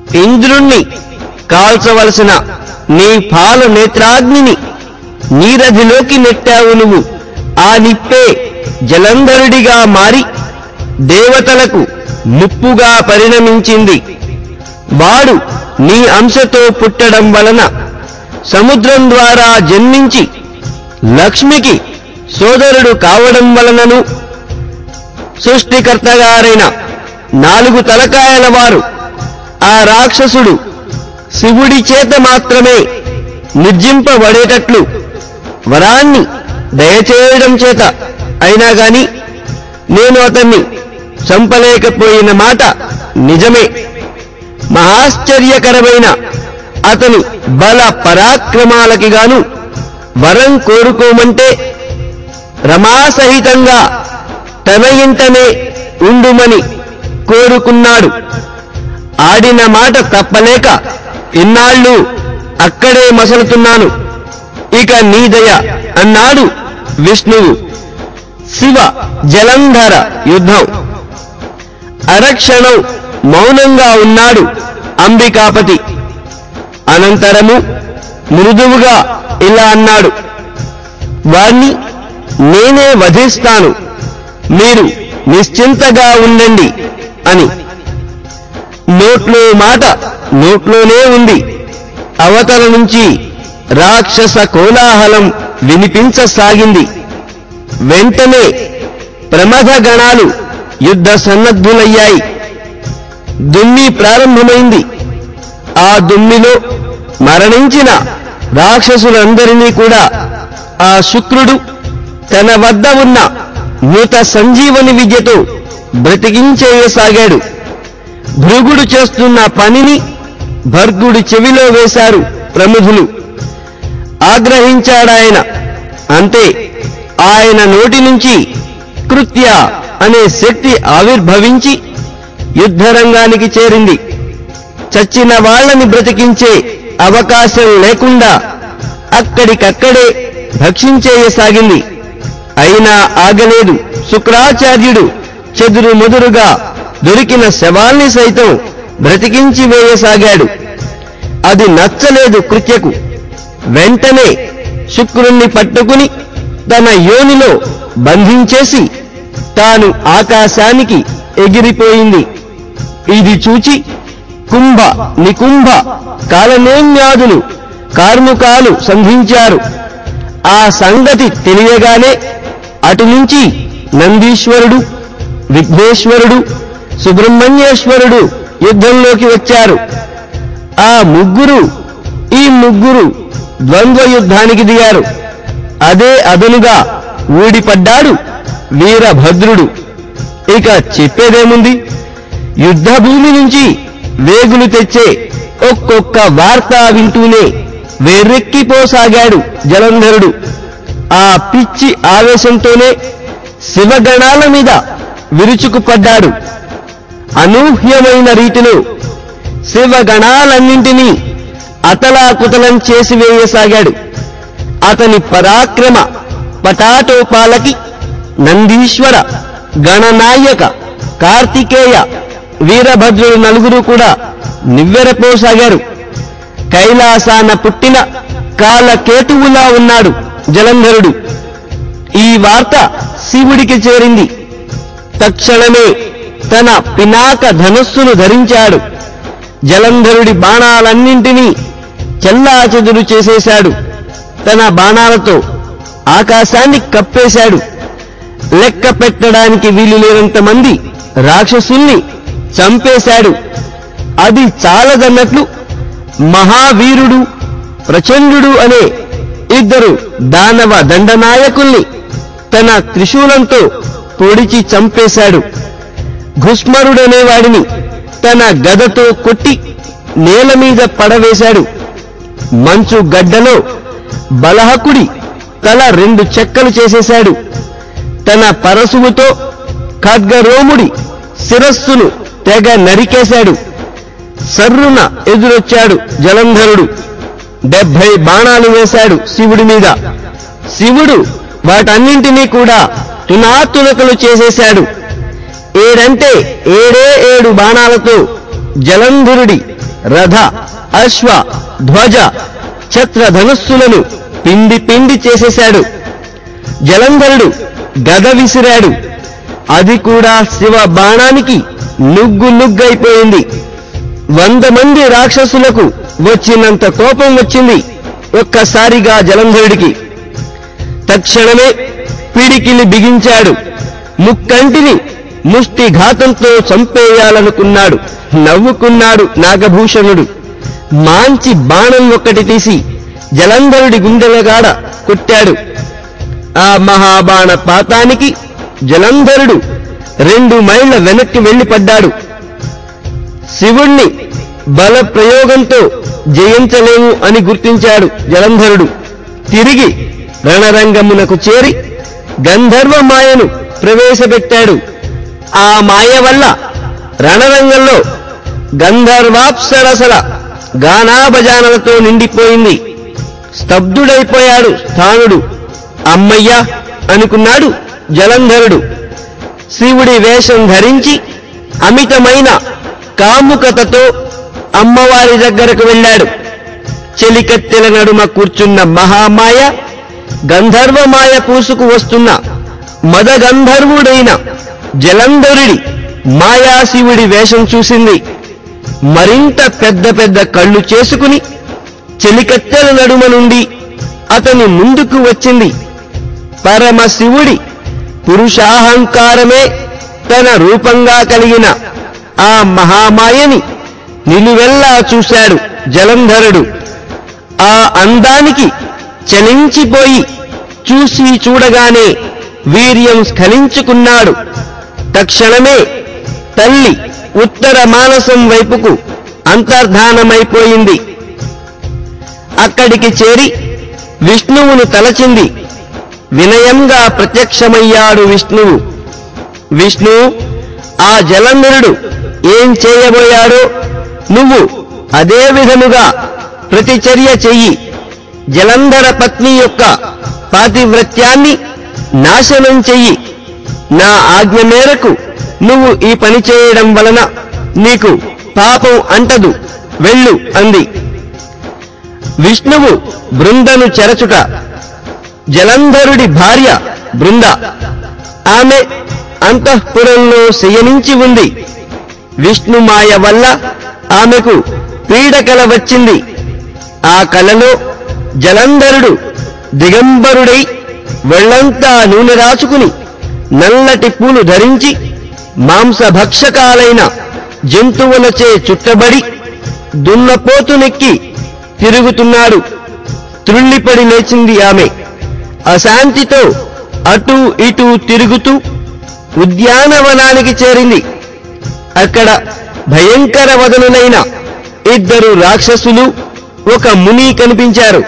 ఇంద్రుణ్ణి కాల్చవలసిన నీ పాల నేత్రాగ్నిని నీరధిలోకి నెట్టావు నువ్వు ఆ నిప్పే జలంధరుడిగా మారి దేవతలకు ముప్పుగా పరిణమించింది వాడు నీ అంశతో పుట్టడం వలన సముద్రం ద్వారా జన్మించి లక్ష్మికి సోదరుడు కావడం వలనను సృష్టికర్తగారైన నాలుగు తలకాయల వారు ఆ రాక్షసుడు శివుడి చేత మాత్రమే నిర్జింపబడేటట్లు వరాన్ని దయచేయడం చేత అయినా గాని నేను అతన్ని చంపలేకపోయిన మాట నిజమే మహాశ్చర్యకరమైన అతని బల పరాక్రమాలకి గాను వరం కోరుకోమంటే రమాసహితంగా తన ఇంటనే ఉండుమని కోరుకున్నాడు ఆడిన మాట తప్పలేక ఇన్నాళ్ళు అక్కడే మసలుతున్నాను ఇక నీ దయ అన్నాడు విష్ణువు శివ జలంధర యుద్ధం అరక్షణం మౌనంగా ఉన్నాడు అంబికాపతి అనంతరము మృదువుగా ఇలా అన్నాడు వాణ్ణి నేనే వధిస్తాను మీరు నిశ్చింతగా ఉండండి అని నోట్లో మాట నోట్లోనే ఉంది అవతల నుంచి రాక్షస కోలాహలం వినిపించసాగింది వెంటనే ప్రమథ గణాలు యుద్ధ సన్నద్ధులయ్యాయి దుమ్మి ప్రారంభమైంది ఆ దుమ్మిలో మరణించిన రాక్షసులందరినీ కూడా ఆ శుక్రుడు తన వద్ద ఉన్న మృత సంజీవని విద్యతో బ్రతికించేయసాగాడు భృగుడు చేస్తున్న పనిని భర్గుడి చెవిలో వేశారు ప్రముఖులు ఆగ్రహించాడాయన అంతే ఆయన నోటి నుంచి కృత్య అనే శక్తి ఆవిర్భవించి యుద్ధరంగానికి చేరింది చచ్చిన వాళ్ళని బ్రతికించే అవకాశం లేకుండా అక్కడికక్కడే భక్షించేయసాగింది అయినా ఆగలేదు శుక్రాచార్యుడు చెదురు ముదురుగా దొరికిన శవాల్ని సైతం బ్రతికించి వేయసాగాడు అది నచ్చలేదు కృత్యకు వెంటనే శుక్రుణ్ణి పట్టుకుని తన యోనిలో బంధించేసి తాను ఆకాశానికి ఎగిరిపోయింది ఇది చూచి కుంభ నికుంభ కాలనేమ్యాదులు కార్ముకాలు సంధించారు ఆ సంగతి తెలియగానే అటు నుంచి నందీశ్వరుడు విఘ్నేశ్వరుడు సుబ్రహ్మణ్యేశ్వరుడు యుద్ధంలోకి వచ్చారు ఆ ముగ్గురు ఈ ముగ్గురు ద్వంద్వ యుద్ధానికి దిగారు అదే అదనుగా ఊడిపడ్డాడు వీరభద్రుడు ఇక చెప్పేదేముంది యుద్ధభూమి నుంచి వేగులు తెచ్చే ఒక్కొక్క వార్త వింటూనే వేర్రెక్కిపోసాగాడు జలంధరుడు ఆ పిచ్చి ఆవేశంతోనే శివగణాల మీద విరుచుకుపడ్డాడు అనూహ్యమైన రీతిలో శివగణాలన్నింటినీ అతలాకుతలం చేసి వేయసాగాడు అతని పరాక్రమ పటాటోపాలకి నందీశ్వర గణనాయక కార్తికేయ వీరభద్రుడు నలుగురు కూడా నివ్వెరపోసాగారు కైలాసాన పుట్టిన కాలకేతువులా ఉన్నాడు జలంధరుడు ఈ వార్త శివుడికి చేరింది తక్షణమే తన పినాక ధనుస్సును ధరించాడు జలంధరుడి బాణాలన్నింటినీ చెల్లాచెదురు చేసేశాడు తన బాణాలతో ఆకాశాన్ని కప్పేశాడు లెక్క పెట్టడానికి వీలు లేనంత మంది రాక్షసుల్ని చంపేశాడు అది చాలదన్నట్లు మహావీరుడు ప్రచండు అనే ఇద్దరు దానవ దండనాయకుల్ని తన త్రిశూలంతో పొడిచి చంపేశాడు ఘుస్మరుడనే వాడిని తన గదతో కొట్టి నేల మీద పడవేశాడు మంచు గడ్డలో బలహకుడి తల రెండు చెక్కలు చేసేశాడు తన పరశువుతో ఖడ్గరోముడి శిరస్సును తెగ నరికేశాడు సర్రున ఎదురొచ్చాడు జలంధరుడు డెబ్భై బాణాలు వేశాడు శివుడి మీద శివుడు వాటన్నింటినీ కూడా తునాతునకలు చేసేశాడు ఏడంటే ఏడే ఏడు బాణాలతో జలంధరుడి రథ అశ్వ ధ్వజ ఛత్రధనుస్సులను పిండి పిండి చేసేశాడు జలంధరుడు గద విసిరాడు అది కూడా శివ బాణానికి నుగ్గు నుగ్గైపోయింది వంద మంది రాక్షసులకు వచ్చినంత కోపం వచ్చింది ఒక్కసారిగా జలంధరుడికి తక్షణమే పిడికిలి బిగించాడు ముక్కంటిని ముష్టి ఘాతంతో చంపేయాలనుకున్నాడు నవ్వుకున్నాడు నాగభూషణుడు మాంచి బాణం ఒక్కటి తీసి జలంధరుడి గుండెలగాడ కొట్టాడు ఆ మహాబాణ పాతానికి జలంధరుడు రెండు మైళ్ళ వెనక్కి వెళ్లిపడ్డాడు శివుణ్ణి బల ప్రయోగంతో జయించలేము అని గుర్తించాడు జలంధరుడు తిరిగి రణరంగమునకు చేరి గంధర్వ మాయను ప్రవేశపెట్టాడు ఆ మాయ వల్ల రణరంగంలో గంధర్వాప్సరసల గానాభజానలతో నిండిపోయింది స్తబ్దుడైపోయాడు స్థానుడు అమ్మయ్య అనుకున్నాడు జలంధరుడు శివుడి వేషం ధరించి అమితమైన కాముకతతో అమ్మవారి దగ్గరకు వెళ్ళాడు చెలికత్తెల నడుమ కూర్చున్న మహామాయ గంధర్వమాయ పూసుకు వస్తున్న మదగంధర్వుడైన జలంధరుడి మాయాశివుడి వేషం చూసింది మరింత పెద్ద పెద్ద కళ్ళు చేసుకుని చెలికత్తెల నడుమ నుండి అతని ముందుకు వచ్చింది పరమశివుడి పురుషాహంకారమే తన రూపంగా కలిగిన ఆ మహామాయని నిలువెల్లా చూశాడు జలంధరుడు ఆ అందానికి చలించిపోయి చూసి చూడగానే వీర్యం స్ఖలించుకున్నాడు తక్షణమే తల్లి ఉత్తర మానసం వైపుకు అంతర్ధానమైపోయింది అక్కడికి చేరి విష్ణువును తలచింది వినయంగా ప్రత్యక్షమయ్యాడు విష్ణువు విష్ణు ఆ జలంధరుడు ఏం చేయబోయాడో నువ్వు అదే విధముగా ప్రతిచర్య చెయ్యి జలంధర పత్ని యొక్క పాతివ్రత్యాన్ని నాశనం చెయ్యి నా ఆజ్ఞ మేరకు నువ్వు ఈ పని చేయడం వలన నీకు పాపం అంటదు వెళ్ళు అంది విష్ణువు బృందను చెరచుట జలంధరుడి భార్య బృంద ఆమె అంతఃపురంలో శయనించి ఉంది విష్ణుమాయ వల్ల ఆమెకు పీడకల వచ్చింది ఆ కలలో జలంధరుడు దిగంబరుడై వెళ్లంతా నూనె రాచుకుని నల్లటి పూలు ధరించి మాంసభక్షకాలైన జంతువులచే చుట్టబడి దున్నపోతునెక్కి తిరుగుతున్నాడు త్రుళ్ళిపడి లేచింది ఆమె అశాంతితో అటూ ఇటూ తిరుగుతూ ఉద్యానవనానికి చేరింది అక్కడ భయంకర వదనులైన ఇద్దరు రాక్షసులు ఒక ముని కనిపించారు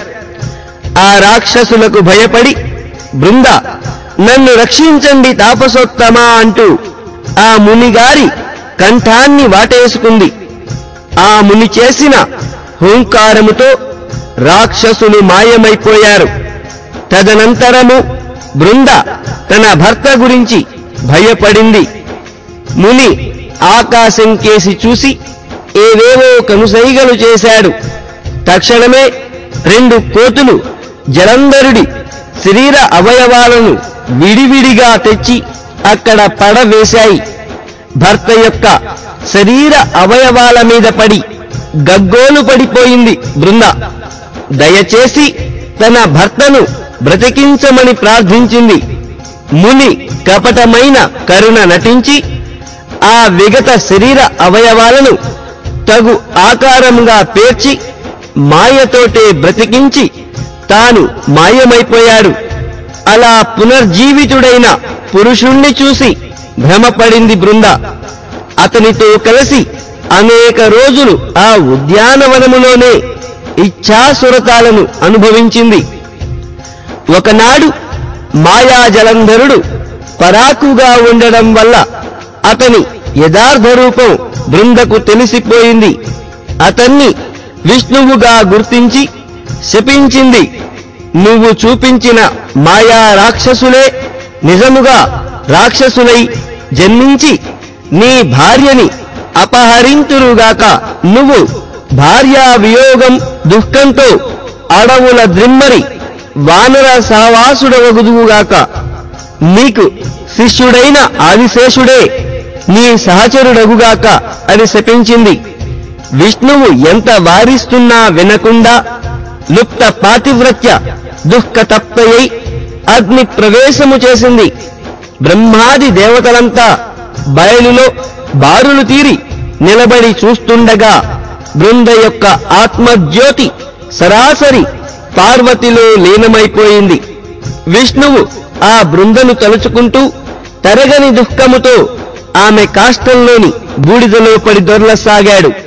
ఆ రాక్షసులకు భయపడి బృంద నన్ను రక్షించండి తాపసోత్తమా అంటూ ఆ మునిగారి కంఠాన్ని వాటేసుకుంది ఆ ముని చేసిన హూంకారముతో రాక్షసులు మాయమైపోయారు తదనంతరము బృంద తన భర్త గురించి భయపడింది ముని ఆకాశం కేసి చూసి ఏవేవో కనుసైగలు చేశాడు తక్షణమే రెండు కోతులు జలంధరుడి శరీర అవయవాలను విడివిడిగా తెచ్చి అక్కడ పడవేశాయి భర్త యొక్క శరీర అవయవాల మీద పడి గగ్గోలు పడిపోయింది బృంద దయచేసి తన భర్తను బ్రతికించమని ప్రార్థించింది ముని కపటమైన కరుణ నటించి ఆ విగత శరీర అవయవాలను తగు ఆకారంగా పేర్చి మాయతోటే బ్రతికించి తాను మాయమైపోయాడు అలా పునర్జీవితుడైన పురుషుణ్ణి చూసి భ్రమపడింది బృంద అతనితో కలిసి అనేక రోజులు ఆ ఉద్యానవనములోనే ఇచ్ఛాసురతాలను అనుభవించింది ఒకనాడు మాయాజలంధరుడు పరాకుగా ఉండడం వల్ల అతని యథార్థ రూపం బృందకు తెలిసిపోయింది అతన్ని విష్ణువుగా గుర్తించి శపించింది నువ్వు చూపించిన మాయా రాక్షసులే నిజముగా రాక్షసులై జన్మించి నీ భార్యని అపహరింతురుగాక నువ్వు భార్యా వియోగం దుఃఖంతో అడవుల ద్రిమ్మరి వానర సహవాసుడవగుదువుగాక నీకు శిష్యుడైన ఆదిశేషుడే నీ సహచరుడగుగాక అని శపించింది విష్ణువు ఎంత వారిస్తున్నా వినకుండా లుప్త పాతివ్రత్య దుఃఖతప్తయై అగ్ని ప్రవేశము చేసింది బ్రహ్మాది దేవతలంతా బయలులో బారులు తీరి నిలబడి చూస్తుండగా బృంద యొక్క ఆత్మజ్యోతి సరాసరి పార్వతిలో లీనమైపోయింది విష్ణువు ఆ బృందను తలుచుకుంటూ తరగని దుఃఖముతో ఆమె కాష్టంలోని బూడిదలో పడి దొర్లసాగాడు